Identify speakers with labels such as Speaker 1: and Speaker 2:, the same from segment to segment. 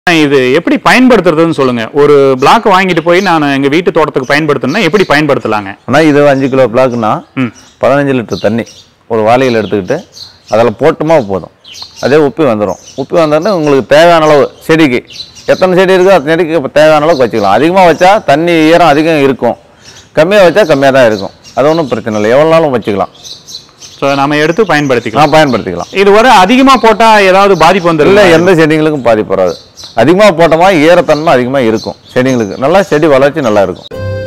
Speaker 1: இது எப்படி பயன்படுத்துறதுன்னு சொல்லுங்க ஒரு பிளாக் வாங்கிட்டு போய் நான் எங்க வீட்டு தோட்டத்துக்கு பயன்படுத்தணும்னா எப்படி பயன்படுத்தலாங்க
Speaker 2: ஆனால் இது அஞ்சு கிலோ பிளாக்குன்னா
Speaker 1: ம்
Speaker 2: பதினஞ்சு லிட்டர் தண்ணி ஒரு வாளியில் எடுத்துக்கிட்டு அதில் போட்டுமா போதும் அதே உப்பி வந்துடும் உப்பி வந்தோடனே உங்களுக்கு தேவையான அளவு செடிக்கு எத்தனை செடி இருக்கோ அத்தனை செடிக்கு இப்ப தேவையான அளவுக்கு வச்சுக்கலாம் அதிகமாக வச்சா தண்ணி ஈரம் அதிகம் இருக்கும் கம்மியாக வச்சா கம்மியாக தான் இருக்கும் அது ஒன்றும் பிரச்சனை இல்லை எவ்வளோ நாளும் வச்சுக்கலாம்
Speaker 1: ஸோ நம்ம எடுத்து பயன்படுத்திக்கலாம்
Speaker 2: நான் பயன்படுத்திக்கலாம்
Speaker 1: இது வர அதிகமா போட்டா ஏதாவது பாதிப்பு
Speaker 2: இல்லை
Speaker 1: வந்துடும்
Speaker 2: எந்த செடிங்களுக்கும் பாதிப்பு வராது அதிகமாக போட்டோமா ஈரத்தன்மை அதிகமாக இருக்கும் செடிங்களுக்கு நல்லா செடி வளர்ச்சி நல்லா இருக்கும்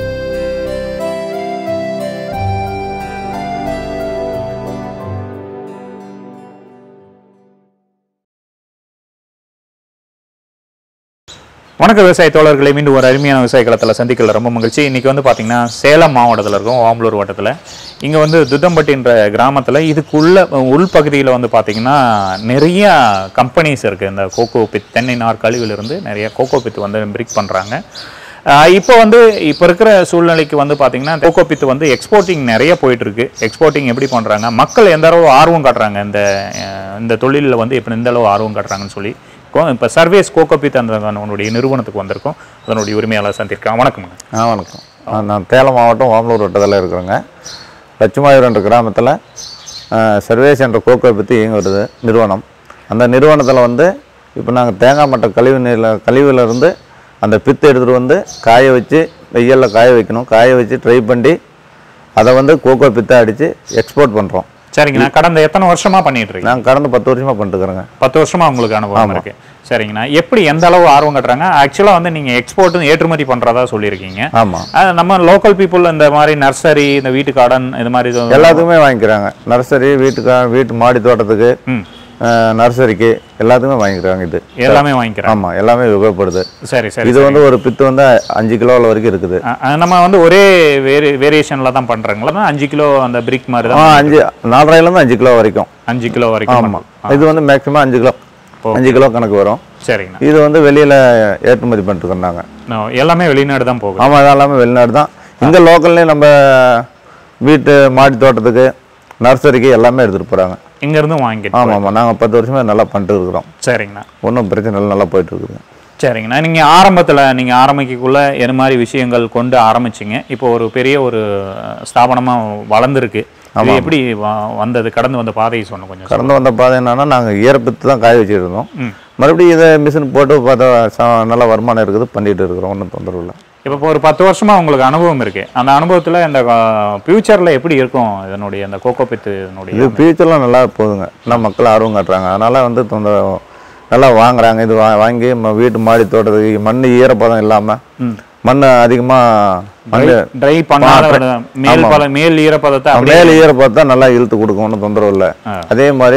Speaker 1: வணக்க விவசாய தோழர்களை மீண்டும் ஒரு அருமையான விவசாய களத்தில் சந்திக்கல ரொம்ப மகிழ்ச்சி இன்னைக்கு வந்து பார்த்தீங்கன்னா சேலம் மாவட்டத்தில் இருக்கும் ஓம்பலூர் வட்டத்தில் இங்கே வந்து துத்தம்பட்டின்ற கிராமத்தில் இதுக்குள்ள உள்பகுதியில் வந்து பார்த்தீங்கன்னா நிறைய கம்பெனிஸ் இருக்குது இந்த கோகோ பித் தென்னை நார் கழிவிலிருந்து நிறைய கோகோ பித் வந்து பிரிக் பண்ணுறாங்க இப்போ வந்து இப்போ இருக்கிற சூழ்நிலைக்கு வந்து பார்த்தீங்கன்னா கோகோ பித் வந்து எக்ஸ்போர்ட்டிங் நிறைய போயிட்டு இருக்கு எக்ஸ்போர்ட்டிங் எப்படி பண்ணுறாங்க மக்கள் எந்த அளவு ஆர்வம் காட்டுறாங்க இந்த அஹ், இந்த தொழிலில் வந்து எப்படி எந்த அளவு ஆர்வம் காட்டுறாங்கன்னு சொல்லி இப்போ சர்வேஸ் கோகோபித் அந்த உன்னுடைய நிறுவனத்துக்கு வந்திருக்கோம் அதனுடைய உரிமையாளர் சந்திருக்கேன் வணக்கம்ங்க
Speaker 2: ஆ வணக்கம் ஆ, நான் சேலம் மாவட்டம் ஓமலூர் வட்டத்தில் இருக்கிறேங்க லட்சுமாயூர் என்ற கிராமத்தில் சர்வேஸ் என்ற கோக்கோ பற்றி இயங்க வருது நிறுவனம் அந்த நிறுவனத்தில் வந்து இப்போ நாங்கள் தேங்காய் மட்டை கழிவு நீரில் கழிவுலேருந்து அந்த பித்து எடுத்துகிட்டு வந்து காய வச்சு வெயிலில் காய வைக்கணும் காய வச்சு ட்ரை பண்ணி அதை வந்து கோகோ பித்தை அடித்து எக்ஸ்போர்ட் பண்ணுறோம்
Speaker 1: சரிங்கண்ணா கடந்த எத்தனை வருஷமா பண்ணிட்டு இருக்கீங்க
Speaker 2: நாங்கள் கடந்த பத்து வருஷமாக பண்ணிட்டுருக்குறோங்க
Speaker 1: பத்து வருஷமா உங்களுக்கு அனுபவம் இருக்கு சரிங்கண்ணா எப்படி எந்த அளவு ஆர்வம் காட்டுறாங்க ஆக்சுவலாக வந்து நீங்க எக்ஸ்போர்ட்டும் ஏற்றுமதி பண்றதா சொல்லியிருக்கீங்க
Speaker 2: ஆமாம்
Speaker 1: அது நம்ம லோக்கல் பீப்புள் இந்த மாதிரி நர்சரி இந்த வீட்டு கார்டன் இது மாதிரி இது-
Speaker 2: எல்லாத்துக்குமே வாங்கிக்கிறாங்க நர்சரி வீட்டுக்கா வீட்டு மாடி தோட்டத்துக்கு
Speaker 1: ம்
Speaker 2: நர்சரி எல்லாத்துக்குமே வாங்கிக்கிறாங்க இது
Speaker 1: எல்லாமே வாங்கிக்கிறோம்
Speaker 2: ஆமாம் எல்லாமே உபயோகப்படுது
Speaker 1: சரி சரி
Speaker 2: இது வந்து ஒரு பித்து வந்து அஞ்சு கிலோவில் வரைக்கும் இருக்குது
Speaker 1: அஹ், அஹ், நம்ம வந்து ஒரே வேரி வேரியேஷன்ல தான் பண்றாங்களா அஞ்சு கிலோ அந்த பிரிக் மாதிரி
Speaker 2: ஆ
Speaker 1: தான்
Speaker 2: அஞ்சு நாலரைலேருந்து அஞ்சு கிலோ வரைக்கும்
Speaker 1: அஞ்சு கிலோ வரைக்கும்
Speaker 2: ஆமாம் இது வந்து மேக்ஸிமம் அஞ்சு கிலோ அஞ்சு கிலோ கணக்கு வரும்
Speaker 1: சரிங்கண்ணா
Speaker 2: இது வந்து வெளியில் ஏற்றுமதி பண்ணிட்டுருக்கோம் நாங்கள்
Speaker 1: No, எல்லாமே வெளிநாடு தான் போகுது
Speaker 2: ஆமாம் இது எல்லாமே வெளிநாடு தான் இங்கே லோக்கல்லே நம்ம வீட்டு மாடி தோட்டத்துக்கு நர்சரிக்கு எல்லாமே எடுத்துகிட்டு போகிறாங்க
Speaker 1: இங்க இருந்து வாங்கிட்டு
Speaker 2: ஆமாம் ஆமாம் நாங்கள் பத்து வருஷமா நல்லா பண்ணிட்டு இருக்கிறோம்
Speaker 1: சரிங்கண்ணா
Speaker 2: ஒன்றும் பிரச்சனை இல்லை நல்லா போயிட்டு இருக்குதுங்க
Speaker 1: சரிங்கண்ணா நீங்க ஆரம்பத்துல நீங்க ஆரம்பிக்கக்குள்ள என்ன மாதிரி விஷயங்கள் கொண்டு ஆரம்பிச்சீங்க இப்போ ஒரு பெரிய ஒரு ஸ்தாபனமா வளர்ந்துருக்கு இது எப்படி வ- வந்தது கடந்து வந்த பாதையை சொன்ன கொஞ்சம் சொல்லுங்க.
Speaker 2: கடந்து வந்த பாதை என்னன்னா நாங்கள் ஈரப்பத்து தான் காய வச்சுட்டு இருந்தோம்
Speaker 1: ம்.
Speaker 2: மறுபடியும் இதை மிஷின் போட்டு பார்த்தா ச- நல்ல வருமானம் இருக்குது பண்ணிட்டு இருக்கிறோம் ஒன்றும் தொந்தரவு இல்லை
Speaker 1: இப்போ இப்போ ஒரு பத்து வருஷமா உங்களுக்கு அனுபவம் இருக்கு அந்த அனுபவத்துல இந்த ஃபியூச்சர்ல எப்படி இருக்கும் இதனுடைய அந்த கோகோ பித்து இதனுடைய
Speaker 2: இது ஃபியூச்சர்லாம் நல்லா போகுதுங்க நல்லா மக்கள் ஆர்வம் காட்டுறாங்க அதனால வந்து தொந்தரவு நல்லா வாங்குறாங்க இது வா வாங்கி ம- வீட்டு மாடி தோட்டத்துக்கு மண் ஈரப்பதம் இல்லாமல்
Speaker 1: ம்.
Speaker 2: மண் அதிகமாக மண்
Speaker 1: ட்ரை பண்ணாத ஒரு மேல் பல மேல் ஈரப்பதத்தை அப்படியே
Speaker 2: மேல் ஈரப்பதம் நல்லா இழுத்து கொடுக்கும் ஒன்றும் தொந்தரவு இல்லை
Speaker 1: ஆ.
Speaker 2: அதே மாதிரி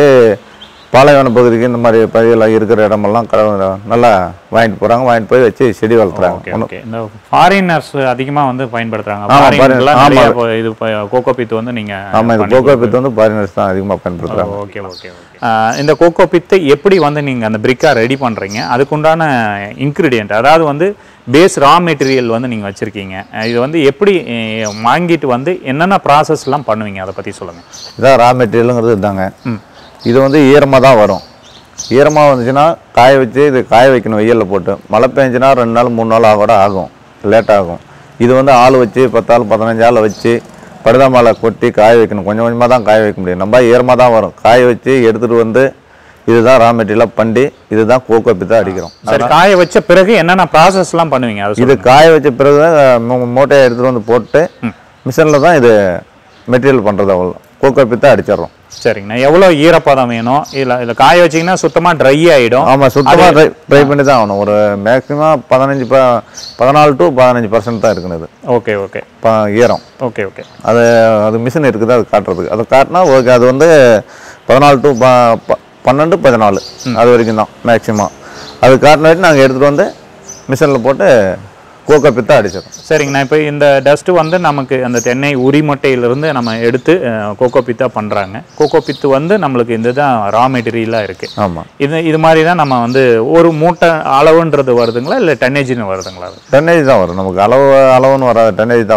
Speaker 2: பாலைவன பகுதிக்கு இந்த மாதிரி பகுதியில் இருக்கிற இடமெல்லாம் க நல்லா வாங்கிட்டு போகிறாங்க வாங்கிட்டு போய் வச்சு செடி வளர்த்துறாங்க
Speaker 1: ஓகே ஓகே இந்த ஃபாரினர்ஸ் அதிகமா வந்து பயன்படுத்துறாங்க
Speaker 2: ஆமா,
Speaker 1: ஃபாரின்லாம்
Speaker 2: foreign-
Speaker 1: நிறைய இப்போ இது இப்போ கோகோ பித்து வந்து நீங்க
Speaker 2: ஆமாம் இது கோகோ பித்து வந்து பாரினர்ஸ் தான் அதிகமாக பயன்படுத்துகிறாங்க
Speaker 1: ஓகே ஓகே ஓகே இந்த கோகோ பித்தை எப்படி வந்து நீங்க அந்த பிரிக்கா ரெடி பண்றீங்க அதுக்குண்டான இன்க்ரீடியன்ட் அதாவது வந்து பேஸ் ரா மெட்டீரியல் வந்து நீங்க வச்சிருக்கீங்க அஹ் இது வந்து எப்படி அஹ், வாங்கிட்டு வந்து என்னென்ன ப்ராசஸ்லாம் பண்ணுவீங்க அதை பத்தி சொல்லுங்க
Speaker 2: இதான் ரா மெட்டீரியலுங்கிறது இதாங்க இது வந்து ஈரமாக தான் வரும் ஈரமாக வந்துச்சுன்னா காய வச்சு இது காய வைக்கணும் வெயிலில் போட்டு மழை பெஞ்சுன்னா ரெண்டு நாள் மூணு நாள் ஆக கூட ஆகும் லேட் ஆகும் இது வந்து ஆள் வச்சு பத்தாள் பதினஞ்சு ஆள் வச்சு படுதா மாலை கொட்டி காய வைக்கணும் கொஞ்சம் கொஞ்சமாக தான் காய வைக்க முடியும் நம்ம ஈரமாக தான் வரும் காய வச்சு எடுத்துகிட்டு வந்து இதுதான் ரா மெட்டீரியலாக பண்ணி இதுதான் கோகோ பித்தான் அடிக்கிறோம்
Speaker 1: சரி காய வச்ச பிறகு என்னென்ன ப்ராசஸ்லாம் பண்ணுவீங்க அதை
Speaker 2: இது
Speaker 1: சொல்லுங்க
Speaker 2: காய வச்ச பிறகு தான் மூ- மூட்டையை எடுத்துகிட்டு வந்து போட்டு மிஷினில் தான் இது மெட்டீரியல் பண்ணுறது அவ்வளோ கோகோ பித்தான் அடிச்சிடுறோம்
Speaker 1: சரிங்கண்ணா எவ்வளோ ஈரப்பதம் வேணும் இல்லை இதை காய வச்சீங்கன்னா சுத்தமா ட்ரை ஆயிடும்
Speaker 2: ஆமாம் சுத்தமாக ட்ரை ட்ரை பண்ணி தான் ஆகணும் ஒரு மேக்ஸிமம் பதினஞ்சு ப பதினாலு டு பதினஞ்சு பர்சன்ட் தான் இருக்குது இது
Speaker 1: ஓகே ஓகே
Speaker 2: ப ஈரம்
Speaker 1: ஓகே ஓகே
Speaker 2: அது அது மிஷின் இருக்குது அது காட்டுறதுக்கு அது காட்டினா ஓகே அது வந்து பதினாலு டு ப ப- பன்னெண்டு பதினாலு அது வரைக்கும் தான் மேக்ஸிமம் அது காட்டின வரைக்கும் நாங்கள் எடுத்துகிட்டு வந்து மிஷினில் போட்டு கோகோ பித்தா அடிச்சிடும்
Speaker 1: சரிங்கண்ணா இப்போ இந்த டஸ்ட் வந்து நமக்கு அந்த தென்னை உரிமட்டையிலிருந்து நம்ம எடுத்து அஹ், கோகோ பித்தா பண்ணுறாங்க கோகோ பித்து வந்து நம்மளுக்கு இந்த தான் ரா மெட்டீரியலாக இருக்குது
Speaker 2: ஆமாம்
Speaker 1: இது இது மாதிரி தான் நம்ம வந்து ஒரு மூட்டை அளவுன்றது வருதுங்களா இல்லை டன்னேஜ்னு வருதுங்களா அது
Speaker 2: டன்னேஜ் தான் வரும் நமக்கு அளவு அளவுன்னு வராது டன்னேஜ் தான் வரும்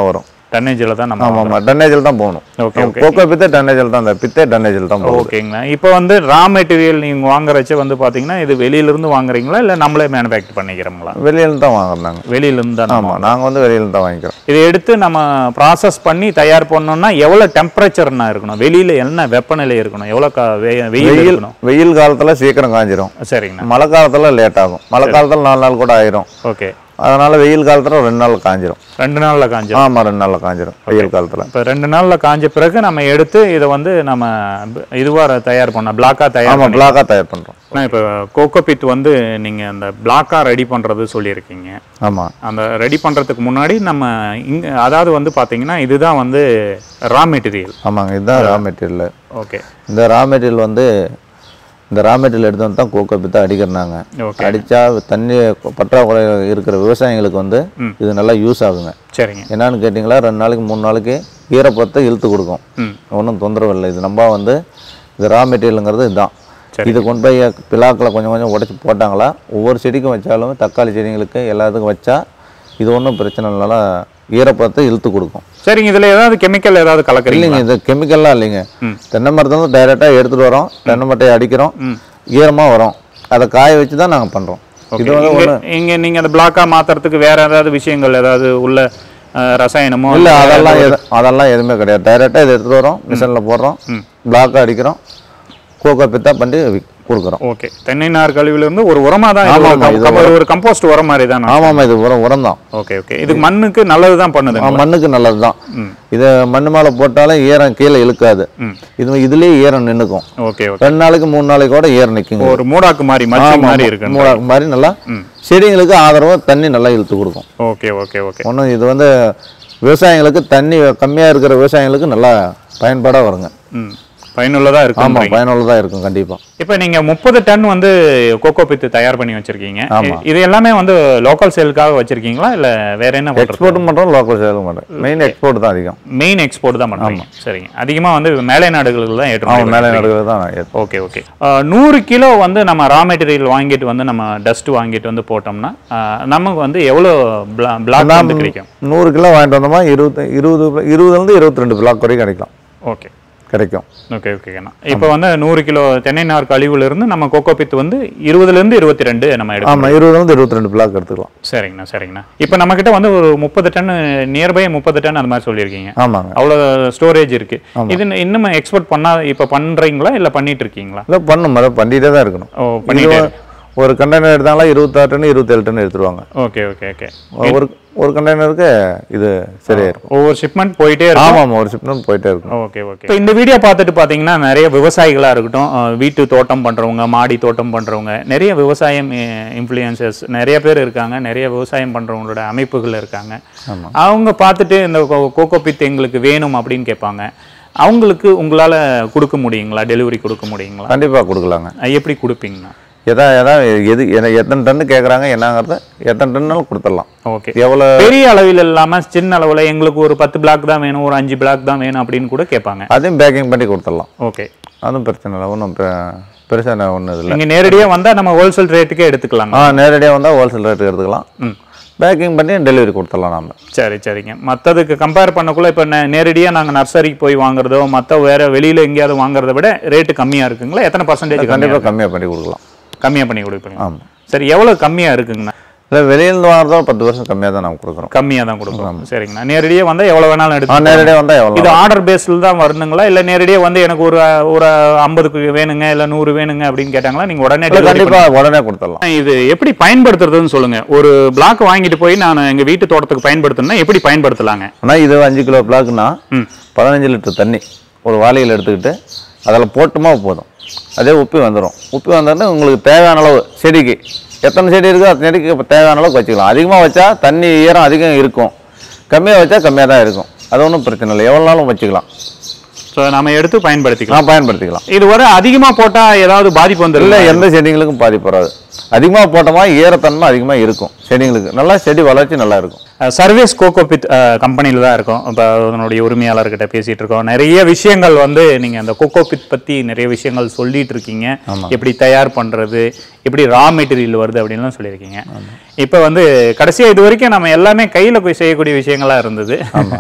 Speaker 1: டன்னேஜில் தான் நம்ம
Speaker 2: ஆமாம் ஆமாம் டன்னேஜில் தான் போகணும்
Speaker 1: ஓகே ஓகே
Speaker 2: கோகோ பித்தே டன்னேஜில் தான் இந்த பித்தே டன்னேஜில் தான் போகும்
Speaker 1: ஓகேங்கண்ணா இப்போ வந்து ரா மெட்டீரியல் நீங்கள் வாங்குறச்ச வந்து பார்த்தீங்கன்னா இது வெளியிலேருந்து வாங்குறீங்களா இல்லை நம்மளே மேனுஃபேக்சர் பண்ணிக்கிறோங்களா
Speaker 2: வெளியில தான் வாங்குறாங்க
Speaker 1: வெளியிலேருந்து தான்
Speaker 2: ஆமாம் நாங்கள் வந்து வெளியில தான் வாங்கிக்கிறோம்
Speaker 1: இதை எடுத்து நம்ம ப்ராசஸ் பண்ணி தயார் பண்ணோம்னா எவ்வளோ டெம்பரேச்சர்னா இருக்கணும் வெளியில் என்ன வெப்பநிலை இருக்கணும் எவ்வளோ கா வெ- வெயில்
Speaker 2: வெயில்
Speaker 1: இருக்கணும்
Speaker 2: வெயில் காலத்தில் சீக்கிரம் காஞ்சிரும்
Speaker 1: சரிங்கண்ணா
Speaker 2: மழை காலத்தில் லேட் ஆகும் மழை காலத்தில் நாலு நாள் கூட ஆயிரும்
Speaker 1: ஓகே
Speaker 2: அதனால வெயில் காலத்தில் ரெண்டு நாள் காஞ்சிரும்
Speaker 1: ரெண்டு நாளில் காஞ்சு
Speaker 2: ஆமாம் ரெண்டு நாளில் காஞ்சிரும் வெயில் காலத்தில்
Speaker 1: இப்போ ரெண்டு நாளில் காஞ்ச பிறகு நம்ம எடுத்து இதை வந்து நம்ம இதுவாக தயார் பண்ண பிளாக்காக தயார்
Speaker 2: ஆமாம் பிளாக்காக தயார் பண்ணுறோம்
Speaker 1: பண்ண இப்போ கோகோபிட் வந்து நீங்கள் அந்த பிளாக்காக ரெடி பண்ணுறது சொல்லியிருக்கீங்க
Speaker 2: ஆமாம்
Speaker 1: அந்த ரெடி பண்ணுறதுக்கு முன்னாடி நம்ம இங்கே அதாவது வந்து பார்த்தீங்கன்னா இதுதான் வந்து ரா மெட்டீரியல்
Speaker 2: ஆமாங்க இதுதான் ரா மெட்டீரியல்
Speaker 1: ஓகே
Speaker 2: இந்த ரா மெட்டீரியல் வந்து இந்த ரா மெட்டீரியல் எடுத்து வந்து தான் கோகோ பித்தா அடிக்கிறாங்க
Speaker 1: ஓகே
Speaker 2: அடித்தா தண்ணி பற்றாக்குறை இருக்கிற விவசாயிங்களுக்கு வந்து
Speaker 1: ம்.
Speaker 2: இது நல்லா யூஸ் ஆகுங்க
Speaker 1: சரிங்க
Speaker 2: என்னன்னு கேட்டிங்களா ரெண்டு நாளைக்கு மூணு நாளைக்கு ஈரப்பத்தை இழுத்து கொடுக்கும்
Speaker 1: ம்
Speaker 2: ஒன்றும் தொந்தரவு இல்லை இது நம்ம வந்து இது ரா மெட்டீரியலுங்கிறது இதுதான்
Speaker 1: சரி.
Speaker 2: இது கொண்டு போய் பிளாக்கில் கொஞ்சம் கொஞ்சம் உடைச்சி போட்டாங்களா ஒவ்வொரு செடிக்கும் வச்சாலும் தக்காளி செடிங்களுக்கு எல்லாத்துக்கும் வச்சா இது ஒன்றும் பிரச்சனை இல்லைனால ஈரப்பத்தை இழுத்து கொடுக்கும்
Speaker 1: சரிங்க இதில் ஏதாவது கெமிக்கல் ஏதாவது கலக்குறீங்க
Speaker 2: இல்லைங்க இது கெமிக்கல்லாம் இல்லைங்க
Speaker 1: ம்.
Speaker 2: தென்னை மரத்தை வந்து டைரெக்டாக எடுத்துகிட்டு வரோம் தென்னை மட்டையை அடிக்கிறோம்
Speaker 1: ம்
Speaker 2: ஈரமாக வரும் அதை காய வச்சு தான் நாங்கள் பண்ணுறோம் இது வந்து
Speaker 1: இங்க இங்க நீங்க அந்த பிளாக்கா மாத்துறதுக்கு வேற ஏதாவது விஷயங்கள் ஏதாவது உள்ள அஹ், ரசாயனமோ
Speaker 2: இல்லை அதெல்லாம் எது அதெல்லாம் எதுவுமே கிடையாது டைரெக்டாக இதை எடுத்துகிட்டு வரோம் மிஷினில் போடுறோம்
Speaker 1: ம்.
Speaker 2: பிளாக்காக அடிக்கிறோம் கோகோ பித்தா பண்ணி வி- கொடுக்குறோம்
Speaker 1: ஓகே தென்னை நார் கழிவுல இருந்து ஒரு உரமா தான் இது
Speaker 2: ஆமா,
Speaker 1: ஒரு
Speaker 2: ஆமா,
Speaker 1: கம்-
Speaker 2: இது
Speaker 1: கம்- ஒரு கம்போஸ்ட் உரம் மாதிரி தான்
Speaker 2: ஆமாம்மா இது உரம் உரம் தான்
Speaker 1: ஓகே ஓகே இது மண்ணுக்கு நல்லது தான் பண்ணுது
Speaker 2: மண்ணுக்கு நல்லது தான்
Speaker 1: ம்.
Speaker 2: இதை மண்ணு மேலே போட்டாலும் ஈரம் கீழே இழுக்காது
Speaker 1: ம்
Speaker 2: இது இதுலேயே ஈரம் நின்றுக்கும்
Speaker 1: ஓகே ஓகே
Speaker 2: ரெண்டு நாளைக்கு மூணு நாளைக்கு கூட ஈரம் நிற்குங்க
Speaker 1: ஒரு மூடாக்கு மாதிரி மல்ச்சிங் மாதிரி இருக்கு
Speaker 2: மூடாக்கு மாதிரி நல்லா
Speaker 1: ம்.
Speaker 2: செடிங்களுக்கு ஆதரவு தண்ணி நல்லா இழுத்து கொடுக்கும்
Speaker 1: ஓகே ஓகே ஓகே
Speaker 2: ஒன்றும் இது வந்து விவசாயிங்களுக்கு தண்ணி கம்மியாக இருக்கிற விவசாயிங்களுக்கு நல்லா பயன்பாடாக வருங்க
Speaker 1: ம் பயனுள்ளதா இருக்கும்
Speaker 2: ஆமாம் பயனுள்ளதாக இருக்கும் கண்டிப்பாக
Speaker 1: இப்போ நீங்க முப்பது டன் வந்து கோகோ பித்து தயார் பண்ணி வச்சிருக்கீங்க
Speaker 2: ஆமா.
Speaker 1: இது எல்லாமே வந்து லோக்கல் சேலுக்காக வச்சிருக்கீங்களா இல்ல வேற என்ன பண்றது
Speaker 2: எக்ஸ்போர்ட்டும் பண்ணுறோம் லோக்கல் சேலும் பண்ணுறோம் மெயின் எக்ஸ்போர்ட் தான் அதிகம்
Speaker 1: மெயின் எக்ஸ்போர்ட் தான் பண்றீங்க சரிங்க அதிகமா வந்து மேலை நாடுகளுக்கு தான் ஏற்றுமதி
Speaker 2: அவன் மேலே நடக்கிறது தான் ஏற்ப-
Speaker 1: ஓகே ஓகே நூறு கிலோ வந்து நம்ம ரா மெட்டீரியல் வாங்கிட்டு வந்து நம்ம டஸ்ட் வாங்கிட்டு வந்து போட்டோம்னா அஹ், நமக்கு வந்து எவ்வளோ பிளாக் வந்து கிடைக்கும்
Speaker 2: நூறு கிலோ வாங்கிட்டு வந்தோமா இருபது இருபது இருபதுலேருந்து இருபத்தி ரெண்டு பிளாக் வரைக்கும் கிடைக்கும்
Speaker 1: ஓகே
Speaker 2: கிடைக்கும்
Speaker 1: ஓகே ஓகேண்ணா இப்போ வந்து நூறு கிலோ தென்னை நார் கழிவுல இருந்து நம்ம கோகோ பித்து வந்து இருபதுலேருந்து இருபத்தி ரெண்டு நம்ம எடுக்கணும்
Speaker 2: ஆமாம் இருபதுலேருந்து இருபத்தி ரெண்டு பிளாக் எடுத்துக்கலாம்
Speaker 1: சரிங்கண்ணா சரிங்கண்ணா இப்போ நம்ம கிட்ட வந்து ஒரு முப்பது டன் நியர்பை முப்பது டன் அந்த மாதிரி சொல்லியிருக்கீங்க
Speaker 2: ஆமாங்க
Speaker 1: அவ்வளோ ஸ்டோரேஜ் இருக்கு இது இன்னும் எக்ஸ்போர்ட் பண்ணா இப்போ பண்றீங்களா இல்லை பண்ணிட்டு இருக்கீங்களா
Speaker 2: இல்லை பண்ணும் அதை பண்ணிகிட்டே தான் இருக்கணும்
Speaker 1: ஓ பண்ணிட்டே
Speaker 2: இது ஒரு கண்டெய்னர் எடுத்தாங்களா இருபத்தாறு டன் இருபத்தேழு டன் எடுத்துருவாங்க
Speaker 1: ஓகே ஓகே ஓகே
Speaker 2: ஒரு ஒரு கண்டெய்னருக்கு இது சரியா இருக்கும்
Speaker 1: ஒவ்வொரு ஷிப்மெண்ட் போயிட்டே இருக்கும்
Speaker 2: ஆமாம் ஆமாம் ஒரு ஷிப்மெண்ட் போயிட்டே இருக்கும்
Speaker 1: ஓகே ஓகே இப்போ இந்த வீடியோ பார்த்துட்டு பார்த்தீங்கன்னா நிறைய விவசாயிகளாக இருக்கட்டும் அஹ் வீட்டு தோட்டம் பண்ணுறவங்க மாடி தோட்டம் பண்ணுறவங்க நிறைய விவசாயம் இன்ஃப்ளூயன்சஸ் நிறைய பேர் இருக்காங்க நிறைய விவசாயம் பண்ணுறவங்களோட அமைப்புகள் இருக்காங்க
Speaker 2: ஆமாம்.
Speaker 1: அவங்க பார்த்துட்டு இந்த கோ- கோகோ பித் எங்களுக்கு வேணும் அப்படின்னு கேட்பாங்க அவங்களுக்கு உங்களால் கொடுக்க முடியுங்களா டெலிவரி கொடுக்க முடியுங்களா
Speaker 2: கண்டிப்பாக கொடுக்கலாங்க
Speaker 1: அஹ் எப்படி கொடுப்பீங்கண்ணா
Speaker 2: எதா எதா எது என- எத்தனை டன்னு கேட்குறாங்க என்னங்கிறத எத்தனை டன்னாலும் கொடுத்துடலாம்
Speaker 1: ஓகே
Speaker 2: எவ்வளோ
Speaker 1: பெரிய அளவில் இல்லாமல் சின்ன அளவில் எங்களுக்கு ஒரு பத்து பிளாக் தான் வேணும் ஒரு அஞ்சு பிளாக் தான் வேணும் அப்படின்னு கூட கேட்பாங்க
Speaker 2: அதையும் பேக்கிங் பண்ணி கொடுத்துடலாம்
Speaker 1: ஓகே
Speaker 2: அதுவும் பிரச்சனை இல்லை ஒன்றும் பெருசாக ஒன்றும் இல்லை
Speaker 1: நீங்கள் நேரடியாக வந்தால் நம்ம ஹோல்சேல் ரேட்டுக்கே எடுத்துக்கலாங்க
Speaker 2: ஆ நேரடியாக வந்தால் ஹோல்சேல் ரேட்டு எடுத்துக்கலாம்
Speaker 1: ம்
Speaker 2: பேக்கிங் பண்ணி டெலிவரி கொடுத்துடலாம் நாம
Speaker 1: சரி சரிங்க மற்றதுக்கு கம்பேர் பண்ணக்குள்ள இப்போ நேரடியாக நாங்கள் நர்சரிக்கு போய் வாங்குறதோ மற்ற வேற வெளியில் எங்கேயாவது வாங்குறத விட ரேட்டு கம்மியாக இருக்குங்களா எத்தனை பர்சன்டேஜ் கம்மியாக
Speaker 2: கண்டிப்பாக கம்மியாக பண்ணி கொடுக்கலாம்
Speaker 1: கம்மியாக பண்ணி கொடுப்பீங்க
Speaker 2: ஆமாம்
Speaker 1: சரி எவ்வளோ கம்மியாக இருக்குங்கண்ணா
Speaker 2: இல்லை வெளியிலேருந்து வாங்குறதோ பத்து வருஷம் கம்மியாக தான் நம்ம கொடுக்குறோம்
Speaker 1: கம்மியாக தான் கொடுப்போம் சரிங்கண்ணா நேரடியாக வந்தால் எவ்வளோ வேணாலும்
Speaker 2: ஆ
Speaker 1: எடுத்து
Speaker 2: நேரடியாக வந்தால் எவ்வளோ
Speaker 1: இது ஆர்டர் பேஸில் தான் வரணுங்களா இல்லை நேரடியாக வந்து எனக்கு ஒரு ஒரு ஐம்பதுக்கு வேணுங்க இல்லை நூறு வேணுங்க அப்படின்னு கேட்டாங்களா நீங்கள் உடனே delivery
Speaker 2: கண்டிப்பாக உடனே கொடுத்துடலாம்
Speaker 1: இது எப்படி பயன்படுத்துறதுன்னு சொல்லுங்க ஒரு பிளாக் வாங்கிட்டு போய் நான் எங்க வீட்டு தோட்டத்துக்கு பயன்படுத்தணும்னா எப்படி பயன்படுத்தலாங்க
Speaker 2: ஆனால் இது அஞ்சு கிலோ பிளாக்குன்னா
Speaker 1: ம்
Speaker 2: பதினஞ்சு லிட்டர் தண்ணி ஒரு வாளியில் எடுத்துக்கிட்டு அதில் போட்டுமா போதும் அதே உப்பி வந்துடும் உப்பி வந்தோடனே உங்களுக்கு தேவையான அளவு செடிக்கு எத்தனை செடி இருக்கோ அத்தனை செடிக்கு இப்ப தேவையான அளவுக்கு வச்சுக்கலாம் அதிகமாக வச்சா தண்ணி ஈரம் அதிகம் இருக்கும் கம்மியாக வச்சா கம்மியாக தான் இருக்கும் அது ஒன்றும் பிரச்சனை இல்லை எவ்வளோ நாளும் வச்சுக்கலாம்
Speaker 1: ஸோ நம்ம எடுத்து பயன்படுத்திக்கலாம்
Speaker 2: நான் பயன்படுத்திக்கலாம்
Speaker 1: இது வர அதிகமா போட்டா ஏதாவது பாதிப்பு வந்துடும்
Speaker 2: இல்லை எந்த செடிங்களுக்கும் பாதிப்பு வராது அதிகமாக போட்டோமா ஈரத்தன்மை அதிகமாக இருக்கும் செடிங்களுக்கு நல்லா செடி வளர்ச்சி நல்லா இருக்கும்
Speaker 1: சர்வீஸ் கோகோபித் கம்பெனியில் தான் இருக்கோம் இப்போ அதனுடைய உரிமையாளர்கிட்ட பேசிட்டு இருக்கோம் நிறைய விஷயங்கள் வந்து நீங்க அந்த கோகோபித் பத்தி நிறைய விஷயங்கள் சொல்லிட்டு இருக்கீங்க எப்படி தயார் பண்றது எப்படி ரா மெட்டீரியல் வருது அப்படின்லாம் சொல்லியிருக்கீங்க இப்போ வந்து கடைசியா இது வரைக்கும் நம்ம எல்லாமே கையில போய் செய்யக்கூடிய விஷயங்களா இருந்தது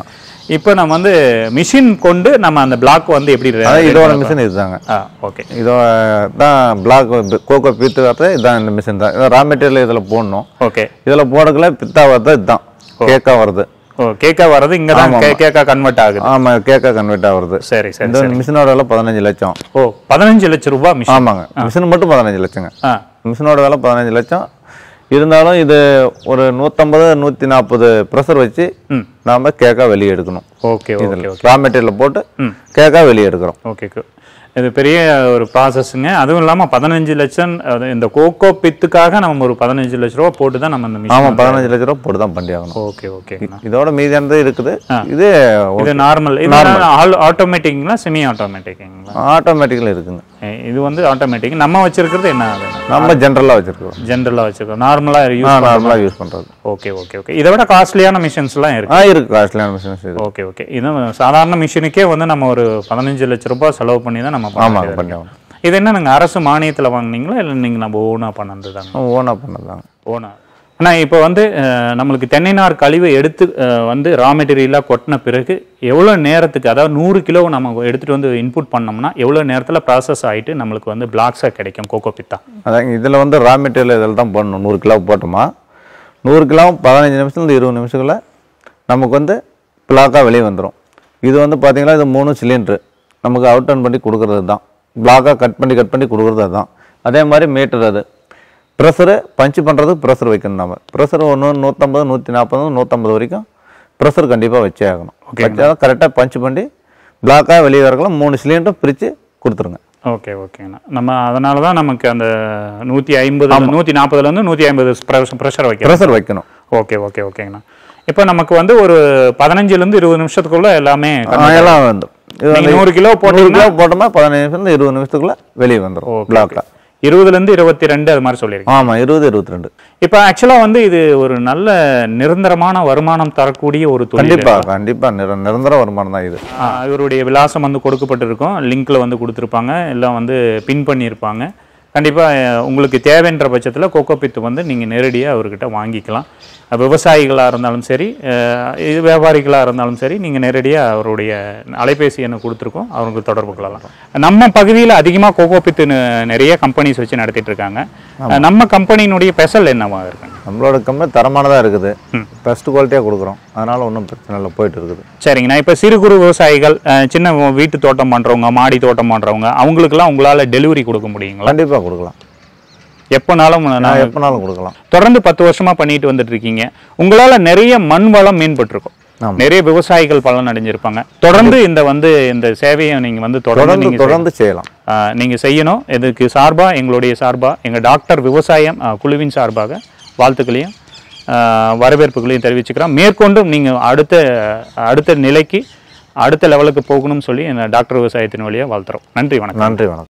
Speaker 1: இப்போ நம்ம வந்து மிஷின் கொண்டு நம்ம அந்த பிளாக் வந்து எப்படி re-
Speaker 2: அதான் இதோட மிஷின் இதுதாங்க
Speaker 1: ஆ ஓகே
Speaker 2: இதோ தான் பிளாக் கோகோ பீத்து வரது இதுதான் இந்த மிஷின் தான் ரா மெட்டீரியல் இதில் போடணும்
Speaker 1: ஓகே
Speaker 2: இதில் போடக்குள்ள பித்தா வரது இதுதான் கேக்கா வருது
Speaker 1: ஓ கேக்கா வர்றது இங்க தான் கேக்கா கன்வெர்ட் ஆகுது
Speaker 2: ஆமாம் கேக்கா கன்வெர்ட் ஆகுறது
Speaker 1: சரி சரி
Speaker 2: இந்த மிஷினோட விலை பதினஞ்சு லட்சம்
Speaker 1: ஓ பதினஞ்சு லட்சம் ரூபாய் மிஷின்
Speaker 2: ஆமாங்க மிஷின் மட்டும் பதினஞ்சு லட்சங்க
Speaker 1: ஆ
Speaker 2: மிஷினோட விலை பதினஞ்சு லட்சம் இருந்தாலும் இது ஒரு நூற்றம்பது நூற்றி நாற்பது ப்ரெஷர் வச்சு
Speaker 1: ம்
Speaker 2: நாம் கேக்கா வெளியே எடுக்கணும்
Speaker 1: okay okay okay
Speaker 2: raw material போட்டு
Speaker 1: ம்.
Speaker 2: கேக்கா வெளியே எடுக்கிறோம்
Speaker 1: ஓகே கு- இது பெரிய ஒரு ப்ராசஸ்ங்க அதுவும் இல்லாமல் பதினஞ்சு லட்சம் அது இந்த கோகோ பித்துக்காக நம்ம ஒரு பதினஞ்சு லட்ச ரூபா போட்டு தான் நம்ம இந்த மிஷின்
Speaker 2: ஆமாம் பதினஞ்சு லட்ச ரூபா போட்டு தான் பண்ணி ஆகணும்
Speaker 1: ஓகே ஓகேங்கண்ணா
Speaker 2: இதோட மீதியானது இருக்குது இது
Speaker 1: இது நார்மல் இது ஆட்டோமேட்டிக்ங்களா செமி ஆட்டோமேட்டிக்குங்களா
Speaker 2: ஆட்டோமேட்டிக்கில் இருக்குங்க
Speaker 1: இது வந்து ஆட்டோமேட்டிக் நம்ம வச்சிருக்கிறது என்ன ஆகுதுண்ணா
Speaker 2: நம்ம ஜென்ரலாக வச்சுருக்கோம்
Speaker 1: ஜென்ரலாக வச்சிருக்கோம் நார்மலாக
Speaker 2: ஆ
Speaker 1: யூஸ்
Speaker 2: நார்மலாக யூஸ் பண்ணுறது
Speaker 1: ஓகே ஓகே ஓகே இதை விட காஸ்ட்லியான மிஷின்ஸ்லாம் இருக்கு
Speaker 2: ஆ இருக்குது காஸ்ட்லியான மிஷின்ஸ் இருக்குது
Speaker 1: ஓகே ஓகே இது சாதாரண மிஷினுக்கே வந்து நம்ம ஒரு பதினஞ்சு லட்ச ரூபாய் செலவு பண்ணி தான் நம்ம பண்ண
Speaker 2: ஆமாங்க
Speaker 1: வேண்டியது
Speaker 2: பண்ணி
Speaker 1: இருக்கு. இது என்ன நீங்கள் அரசு மானியத்தில் வாங்குனீங்களா இல்லை நீங்கள் நம்ம ஓனாக பண்ணது தாங்க
Speaker 2: ஓனாக பண்ணதாங்க
Speaker 1: ஓனா அண்ணா இப்போ வந்து அஹ், நம்மளுக்கு தென்னை நார் கழிவை எடுத்து அஹ், வந்து ரா மெட்டீரியலாக கொட்டின பிறகு எவ்வளோ நேரத்துக்கு அதாவது நூறு கிலோ நம்ம எடுத்துகிட்டு வந்து இன்புட் பண்ணோம்னா எவ்வளோ நேரத்தில் ப்ராசஸ் ஆகிட்டு நம்மளுக்கு வந்து பிளாக்ஸாக கிடைக்கும் கோகோ பித்தா
Speaker 2: அதாங்க இதில் வந்து ரா மெட்டீரியல் இதில் தான் பண்ணணும் நூறு கிலோ போட்டோமா நூறு கிலோ பதினஞ்சு நிமிஷத்துலேருந்து இருபது நிமிஷத்துக்குள்ள நமக்கு வந்து பிளாக்காக வெளியே வந்துடும் இது வந்து பார்த்தீங்கன்னா இது மூணு சிலிண்ட்ரு நமக்கு அவுட் டர்ன் பண்ணி கொடுக்குறது தான் பிளாக்காக கட் பண்ணி கட் பண்ணி கொடுக்குறது தான் அதே மாதிரி மீட்டர் அது ப்ரெஷரு பஞ்ச் பண்ணுறது ப்ரெஷர் வைக்கணும் நம்ம ப்ரெஷர் ஒன்று நூற்றம்பது நூற்றி நாற்பது நூற்றம்பது வரைக்கும் ப்ரெஷர் கண்டிப்பாக வச்சே ஆகணும் வச்சா கரெக்டாக பஞ்ச் பண்ணி பிளாக்காக வெளியே வரக்கலாம் மூணு சிலிண்டரும் பிரித்து கொடுத்துருங்க
Speaker 1: ஓகே ஓகேண்ணா நம்ம அதனால தான் நமக்கு அந்த நூற்றி ஐம்பது நூற்றி நாற்பதுலேருந்து நூற்றி ஐம்பது ப்ரெஷர் வைக்கிறோம்
Speaker 2: ப்ரெஷர் வைக்கணும்
Speaker 1: ஓகே ஓகே ஓகேங்கண்ணா இப்போ நமக்கு வந்து ஒரு பதினஞ்சுலேருந்து இருபது நிமிஷத்துக்குள்ள எல்லாமே
Speaker 2: ஆ, எல்லாம் வந்து இது
Speaker 1: நீங்க
Speaker 2: வந்து
Speaker 1: நூறு கிலோ
Speaker 2: நூறு
Speaker 1: போட்டீங்கன்னா
Speaker 2: கிலோ போட்டோமா பதினஞ்சு நிமிஷம் இருபது நிமிஷத்துக்குள்ள வெளியே வந்துடும் பிளாக்கா
Speaker 1: இருபதுலேருந்து இருபத்தி ரெண்டு அது மாதிரி சொல்லியிருக்கேன்
Speaker 2: ஆமா இருபது இருபத்தி ரெண்டு
Speaker 1: இப்போ ஆக்சுவலாக வந்து இது ஒரு நல்ல நிரந்தரமான வருமானம் தரக்கூடிய ஒரு தொழில்
Speaker 2: கண்டிப்பா கண்டிப்பா நிர நிரந்தர வருமானம் தான் இது
Speaker 1: ஆ, இவருடைய விலாசம் வந்து கொடுக்கப்பட்டிருக்கும் லிங்க்ல வந்து கொடுத்துருப்பாங்க எல்லாம் வந்து பின் பண்ணியிருப்பாங்க கண்டிப்பாக உங்களுக்கு தேவைன்ற பட்சத்தில் கோகோபித்து வந்து நீங்கள் நேரடியாக அவர்கிட்ட வாங்கிக்கலாம் விவசாயிகளாக இருந்தாலும் சரி அஹ், இது வியாபாரிகளாக இருந்தாலும் சரி நீங்கள் நேரடியாக அவருடைய அலைபேசி எண்ணை கொடுத்துருக்கோம் அவங்களுக்கு தொடர்பு கொள்ளலாம் நம்ம பகுதியில் அதிகமாக கோகோபித்து ந- நிறைய கம்பெனிஸ் வச்சு நடத்திட்டு இருக்காங்க நம்ம கம்பெனியினுடைய ஸ்பெஷல் என்னவா இருக்கு
Speaker 2: நம்மளோட கம்பெனி தரமானதா இருக்குது ஃபர்ஸ்ட் குவாலிட்டியாக கொடுக்குறோம் அதனால ஒன்றும் பிரச்சனை இல்லை போயிட்டு இருக்குது
Speaker 1: சரிங்கண்ணா இப்போ சிறு குறு விவசாயிகள் அஹ், சின்ன வீட்டு தோட்டம் பண்ணுறவங்க மாடி தோட்டம் பண்ணுறவங்க அவங்களுக்கெல்லாம் உங்களால் டெலிவரி கொடுக்க முடியுங்களா
Speaker 2: கண்டிப்பா கொடுக்கலாம்
Speaker 1: எப்போனாலும் நான்
Speaker 2: நான் எப்போனாலும் கொடுக்கலாம்
Speaker 1: தொடர்ந்து பத்து வருஷமா பண்ணிட்டு வந்துட்டு இருக்கீங்க உங்களால நிறைய மண் வளம் மேம்பட்டிருக்கும்
Speaker 2: ஆமா.
Speaker 1: நிறைய விவசாயிகள் பலன் அடைஞ்சிருப்பாங்க தொடர்ந்து இந்த வந்து இந்த சேவையை நீங்க வந்து தொடர்ந்து
Speaker 2: தொடர்ந்து
Speaker 1: நீங்க
Speaker 2: தொடர்ந்து செய்யலாம்
Speaker 1: ஆஹ் நீங்க செய்யணும் இதுக்கு சார்பா எங்களுடைய சார்பா எங்க டாக்டர் விவசாயம் ஆஹ் குழுவின் சார்பாக வாழ்த்துக்களையும் ஆஹ் வரவேற்புகளையும் தெரிவிச்சுக்கிறோம் மேற்கொண்டும் நீங்க அடுத்த அடுத்த நிலைக்கு அடுத்த லெவலுக்கு போகணும்னு சொல்லி இந்த டாக்டர் விவசாயத்தின் வழியா வாழ்த்துறோம் நன்றி வணக்கம்
Speaker 2: நன்றி வணக்கம்